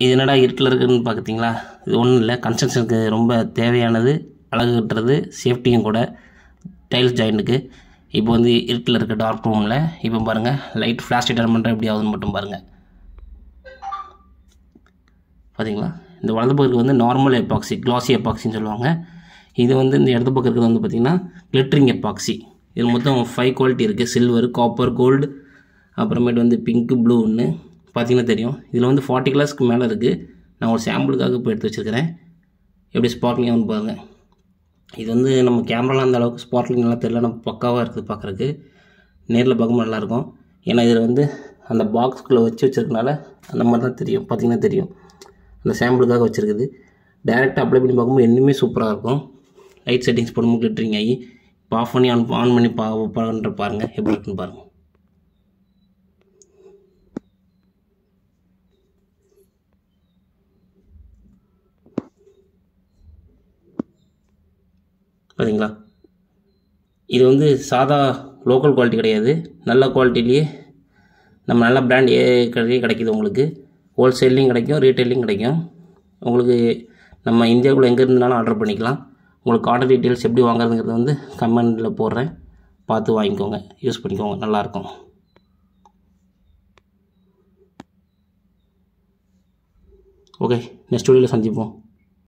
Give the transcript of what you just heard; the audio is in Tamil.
இது என்னடா இருட்டில் இருக்குதுன்னு பார்க்குறீங்களா இது ஒன்றும் இல்லை கன்ஸ்ட்ரக்ஷனுக்கு ரொம்ப தேவையானது அழகு கட்டுறது சேஃப்டியும் கூட டைல்ஸ் ஜாயிண்ட்டுக்கு இப்போ வந்து இருட்டில் இருக்க டார்க் ரூமில் இப்போ பாருங்கள் லைட் ஃப்ளாஷ் ரிட்டர்ன் பண்ணுற எப்படி ஆகுதுன்னு மட்டும் பாருங்கள் பார்த்தீங்களா இந்த வலது பக்கத்துக்கு வந்து நார்மல் எப்பாக்சி க்ளாசி எப்பாக்சின்னு சொல்லுவாங்க இது வந்து இந்த இடது பக்கம் இருக்கிறது வந்து பார்த்திங்கன்னா கிளிட்டரிங் எப்பாக்சி இது மொத்தம் ஃபைவ் குவாலிட்டி இருக்குது சில்வர் காப்பர் கோல்டு அப்புறமேட்டு வந்து பிங்க்கு ப்ளூ ஒன்று பார்த்தீங்கன்னா தெரியும் இதில் வந்து ஃபார்ட்டி கலர்ஸ்க்கு மேலே இருக்குது நான் ஒரு சாம்பிளுக்காக இப்போ எடுத்து வச்சுருக்கிறேன் எப்படி ஸ்பார்க்லிங் வந்து பாருங்கள் இது வந்து நம்ம கேமராலாம் அந்த அளவுக்கு ஸ்பார்க்லிங் நல்லா தெரியல நம்ம பக்காவாக இருக்குது பார்க்குறதுக்கு நேரில் பார்க்கும்போது நல்லாயிருக்கும் ஏன்னா இதில் வந்து அந்த பாக்ஸ்குள்ளே வச்சு வச்சிருக்கனால அந்த மாதிரி தான் தெரியும் பார்த்தீங்கன்னா தெரியும் அந்த சாம்பிளுக்காக வச்சுருக்குது டேரெக்டாக அப்ளை பண்ணி பார்க்கும்போது இன்னுமே சூப்பராக இருக்கும் லைட் செட்டிங்ஸ் போடும்போது கிளிட்டரிங் ஆகி இப்போ ஆஃப் பண்ணி ஆன் ஆன் பண்ணி பா பண்ணுற பாருங்கள் எப்படி இருக்குன்னு பாருங்கள் பார்த்தீங்களா இது வந்து சாதா லோக்கல் குவாலிட்டி கிடையாது நல்ல குவாலிட்டிலேயே நம்ம நல்ல பிராண்ட் ஏ கடையே கிடைக்கிது உங்களுக்கு ஹோல்சேல்லையும் கிடைக்கும் ரீட்டைல்லையும் கிடைக்கும் உங்களுக்கு நம்ம இந்தியாவுக்குள்ளே எங்கே இருந்தாலும் ஆர்டர் பண்ணிக்கலாம் உங்களுக்கு ஆர்டர் டீட்டெயில்ஸ் எப்படி வாங்குறதுங்கிறது வந்து கமெண்டில் போடுறேன் பார்த்து வாங்கிக்கோங்க யூஸ் பண்ணிக்கோங்க நல்லாயிருக்கும் ஓகே நெக்ஸ்ட் வீடியோவில் சந்திப்போம்